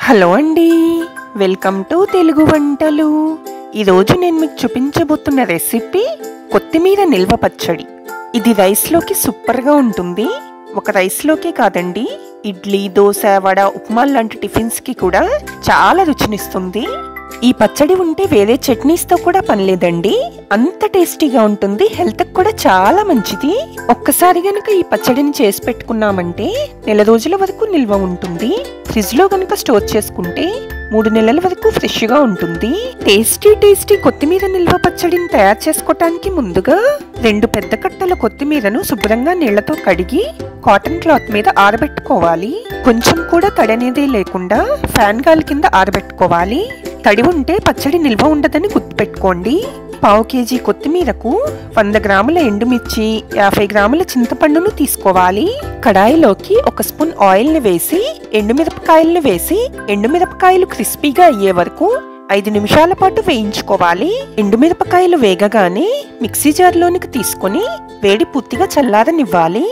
hello అండి welcome to Telugu వంటలు ఈరోజు నేను మీకు చూపించబోతున్న రెసిపీ కొత్తిమీర నిల్వ పచ్చడి ఇది రైస్లోకి సూపర్గా ఉంటుంది ఒక రైస్లోకే కాదండి ఇడ్లీ దోశ వడ ఉప్మా లాంటి టిఫిన్స్కి కూడా చాలా రుచినిస్తుంది ఈ పచ్చడి ఉంటే వేరే చట్నీస్తో కూడా పనిలేదండి అంత టేస్టీగా ఉంటుంది హెల్త్కి కూడా చాలా మంచిది ఒక్కసారి గనుక ఈ పచ్చడిని చేసి పెట్టుకున్నామంటే నెల రోజుల వరకు నిల్వ ఉంటుంది ఫ్రిడ్జ్ లో గనుక స్టోర్ చేసుకుంటే మూడు నెలల వరకు ఫ్రెష్ గా ఉంటుంది టేస్టీ టేస్టీ కొత్తిమీర నిల్వ పచ్చడిని తయారు చేసుకోవటానికి ముందుగా రెండు పెద్ద కట్టల కొత్తిమీరను శుభ్రంగా నీళ్లతో కడిగి కాటన్ క్లాత్ మీద ఆరబెట్టుకోవాలి కొంచెం కూడా తడనేదే లేకుండా ఫ్యాన్ గాలి కింద ఆరబెట్టుకోవాలి తడి ఉంటే పచ్చడి నిల్వ ఉండదని గుర్తుపెట్టుకోండి పావు కేజీ కొత్తిమీరకు వంద గ్రాముల ఎండుమిర్చి యాభై గ్రాముల చింతపండును తీసుకోవాలి కడాయిలోకి ఒక స్పూన్ ఆయిల్ని వేసి ఎండుమిరపకాయలను వేసి ఎండుమిరపకాయలు క్రిస్పీగా అయ్యే వరకు ఐదు నిమిషాల పాటు వేయించుకోవాలి ఎండుమిరపకాయలు వేగగానే మిక్సీ జార్లోనికి తీసుకొని వేడి పూర్తిగా చల్లారనివ్వాలి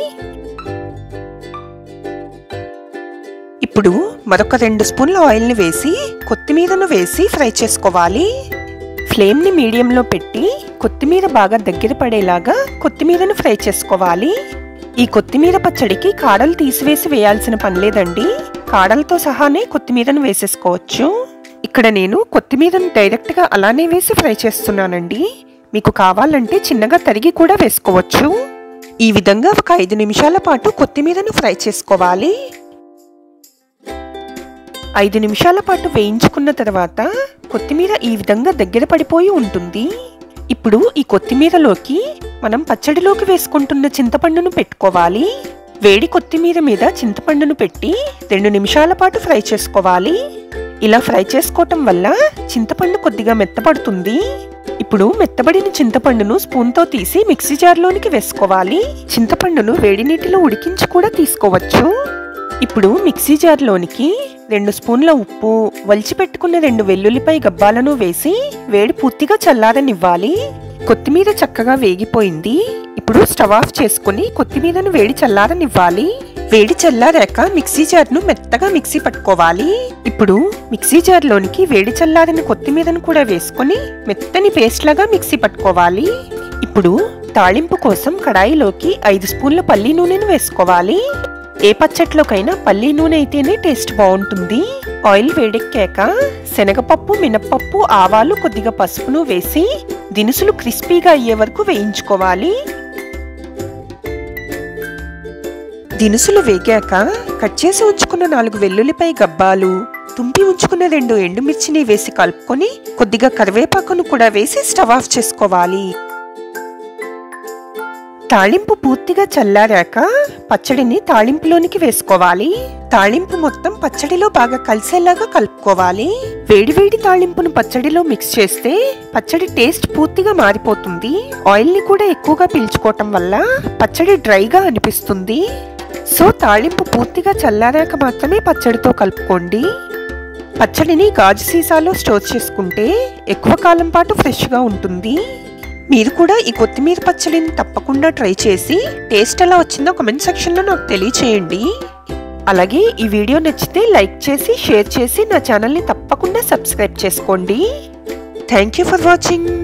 ఇప్పుడు మరొక రెండు స్పూన్ల ఆయిల్ని వేసి కొత్తిమీరను వేసి ఫ్రై చేసుకోవాలి ఫ్లేమ్ని మీడియంలో పెట్టి కొత్తిమీర బాగా దగ్గర పడేలాగా కొత్తిమీరను ఫ్రై చేసుకోవాలి ఈ కొత్తిమీర పచ్చడికి కాడలు తీసివేసి వేయాల్సిన పని లేదండి కాడలతో సహానే కొత్తిమీరను వేసేసుకోవచ్చు ఇక్కడ నేను కొత్తిమీరను డైరెక్ట్గా అలానే వేసి ఫ్రై చేస్తున్నానండి మీకు కావాలంటే చిన్నగా తరిగి కూడా వేసుకోవచ్చు ఈ విధంగా ఒక ఐదు నిమిషాల పాటు కొత్తిమీరను ఫ్రై చేసుకోవాలి ఐదు నిమిషాల పాటు వేయించుకున్న తర్వాత కొత్తిమీర ఈ విధంగా దగ్గర పడిపోయి ఉంటుంది ఇప్పుడు ఈ కొత్తిమీరలోకి మనం పచ్చడిలోకి వేసుకుంటున్న చింతపండును పెట్టుకోవాలి వేడి కొత్తిమీర మీద చింతపండును పెట్టి రెండు నిమిషాల పాటు ఫ్రై చేసుకోవాలి ఇలా ఫ్రై చేసుకోవటం వల్ల చింతపండు కొద్దిగా మెత్తపడుతుంది ఇప్పుడు మెత్తబడిన చింతపండును స్పూన్తో తీసి మిక్సీ జార్లోనికి వేసుకోవాలి చింతపండును వేడి నీటిలో ఉడికించి కూడా తీసుకోవచ్చు ఇప్పుడు మిక్సీ జార్లోనికి రెండు స్పూన్ల ఉప్పు వలిచి పెట్టుకున్న రెండు వెల్లుల్లిపై గబ్బాలను వేసి వేడి పూర్తిగా చల్లారనివ్వాలి కొత్తిమీర చక్కగా వేగిపోయింది ఇప్పుడు స్టవ్ ఆఫ్ చేసుకుని కొత్తిమీరను వేడి చల్లారనివ్వాలి వేడి చల్లారాక మిక్సీ జార్ను మెత్తగా మిక్సీ పట్టుకోవాలి ఇప్పుడు మిక్సీ జార్లోనికి వేడి చల్లారిన కొత్తిమీరను కూడా వేసుకొని మెత్తని పేస్ట్ లాగా మిక్సీ పట్టుకోవాలి ఇప్పుడు తాళింపు కోసం కడాయిలోకి ఐదు స్పూన్ల పల్లి నూనెను వేసుకోవాలి ఏ పచ్చట్లోకైనా పల్లి నూనె అయితేనే టేస్ట్ బాగుంటుంది ఆయిల్ వేడెక్కాక శనగపప్పు మినప్పప్పు ఆవాలు కొద్దిగా పసుపును వేసి దినుసులు క్రిస్పీగా అయ్యే వరకు వేయించుకోవాలి దినుసులు వేగాక కట్ చేసి ఉంచుకున్న నాలుగు వెల్లుల్లిపై గబ్బాలు తుంపి ఉంచుకున్న రెండు ఎండుమిర్చిని వేసి కలుపుకొని కొద్దిగా కరివేపాకును కూడా వేసి స్టవ్ ఆఫ్ చేసుకోవాలి తాళింపు పూర్తిగా చల్లారాక పచ్చడిని తాళింపులోనికి వేసుకోవాలి తాళింపు మొత్తం పచ్చడిలో బాగా కలిసేలాగా కలుపుకోవాలి వేడివేడి తాళింపును పచ్చడిలో మిక్స్ చేస్తే పచ్చడి టేస్ట్ పూర్తిగా మారిపోతుంది ఆయిల్ ని కూడా ఎక్కువగా పీల్చుకోవటం వల్ల పచ్చడి డ్రైగా అనిపిస్తుంది సో తాళింపు పూర్తిగా చల్లారాక మాత్రమే పచ్చడితో కలుపుకోండి పచ్చడిని గాజు సీసాలో స్టోర్ చేసుకుంటే ఎక్కువ కాలం పాటు ఫ్రెష్గా ఉంటుంది మీరు కూడా ఈ కొత్తిమీర పచ్చడిని తప్పకుండా ట్రై చేసి టేస్ట్ ఎలా వచ్చిందో కమెంట్ సెక్షన్లో నాకు తెలియచేయండి అలాగే ఈ వీడియో నచ్చితే లైక్ చేసి షేర్ చేసి నా ఛానల్ని తప్పకుండా సబ్స్క్రైబ్ చేసుకోండి థ్యాంక్ యూ ఫర్ వాచింగ్